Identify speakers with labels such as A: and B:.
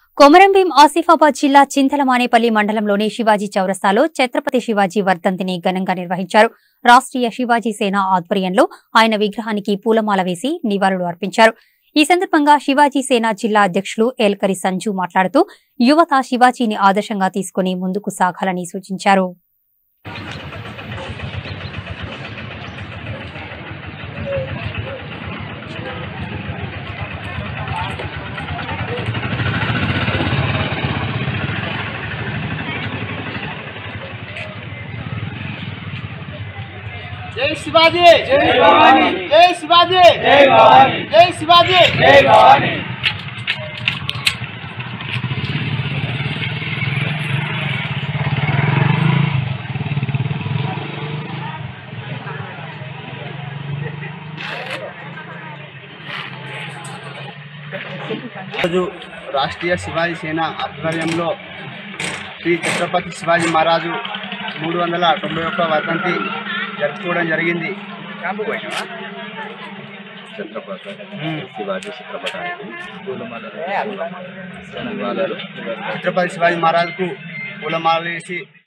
A: కొమరంభీం ఆసిఫాబాద్ జిల్లా చింతలమానేపల్లి మండలంలోని శివాజీ చౌరస్తాలో ఛత్రపతి శివాజీ వర్ధంతిని ఘనంగా నిర్వహించారు రాష్ట్రీయ శివాజీ సేన ఆధ్వర్యంలో ఆయన విగ్రహానికి పూలమాల వేసి నివాళులు అర్పించారు ఈ సందర్భంగా శివాజీ సేన జిల్లా అధ్యక్షులు ఏల్కరి సంజు మాట్లాడుతూ యువత శివాజీని ఆదర్శంగా తీసుకుని ముందుకు సాగాలని సూచించారు
B: జై శివాజీ
C: జై భవానీ.
B: జై శివాజీ
C: జై భవానీ.
B: జై శివాజీ
C: జై భవానీ
B: రోజు రాష్ట్రీయ శివాజీ సేన ఆధ్వర్యంలో శ్రీ ఛత్రపతి శివాజీ మహారాజు మూడు వందల తొంభై ఒక్క వర్ధంతి జరుపుకోవడం జరిగింది
C: ఛత్రపతి
B: మ్మ్.
C: శివాజీ చిత్రపటానికి పూలమాలలు నివాళులు
B: ఛత్రపతి శివాజీ మహారాజుకు పూలమాల వేసి